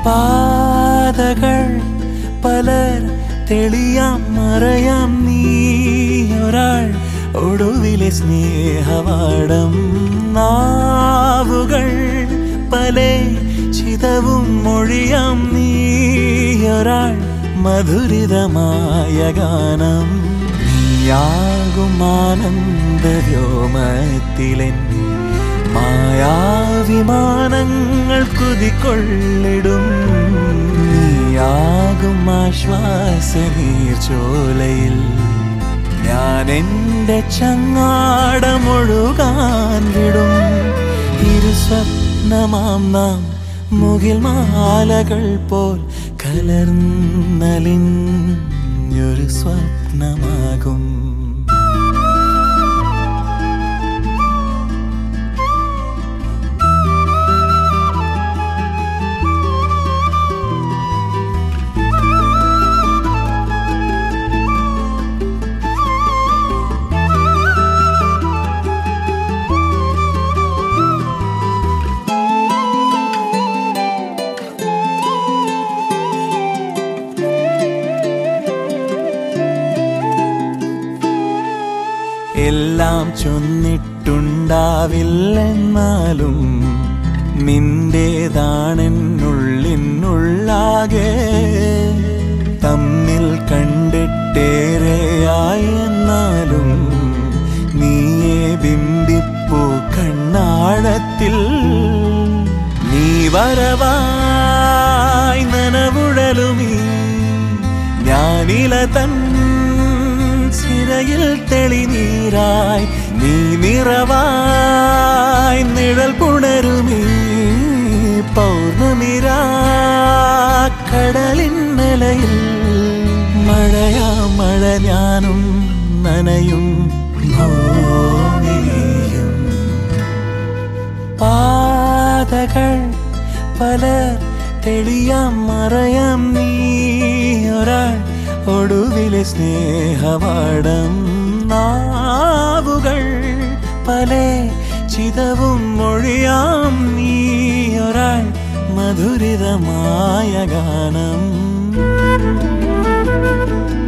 പാതകൾ പലർ തെളിയാം മറയാം നീ ഒരാൾ ഒടുവിലെ സ്നേഹവാടം നാവുകൾ പല ചിതവും മൊഴിയാം നീ ഒരാൾ മധുരിതമായ ഗാനം നീയാകും ആനന്ദ വ്യോമത്തിലെൻ മായാവിമാനങ്ങൾ കുതിക്കൊള്ളിടും നീയാകും ആശ്വാസ നീർച്ചോലയിൽ ഞാൻ എൻ്റെ ചങ്ങാടമൊഴുകാൻ വിടും ഇരു സ്വപ്നമാം നാം മുകിൽ മാലകൾ പോൽ കലർന്നലിഞ്ഞൊരു സ്വപ്നമാകും എല്ലാം ചൊന്നിട്ടുണ്ടാവില്ലെന്നാലും നിന്റേതാണെന്നുള്ളിനുള്ളാകെ തമ്മിൽ കണ്ടിട്ടേറെയായി എന്നാലും നീയെ ബിംബിപ്പു കണ്ണാഴത്തിൽ നീ വരവായി നനവുഴലുമീ ഞാനില തൻ സിരയിൽ തെളിനീരായി നീ നിറവായി നിഴൽ പുണരുമീ പൗർണമിരാ കടലിൻ നിലയിൽ മഴയാ മഴ ഞാനും നനയും ഭൂമിയും പാതകൾ പലർ തെളിയാം മറയാം നീ ഒരാൾ ഒടുവിലെ സ്നേഹവാടം നാവുകൾ പല ചിതവും മൊഴിയാം നീ ഒരാൾ മധുരിതമായ ഗാനം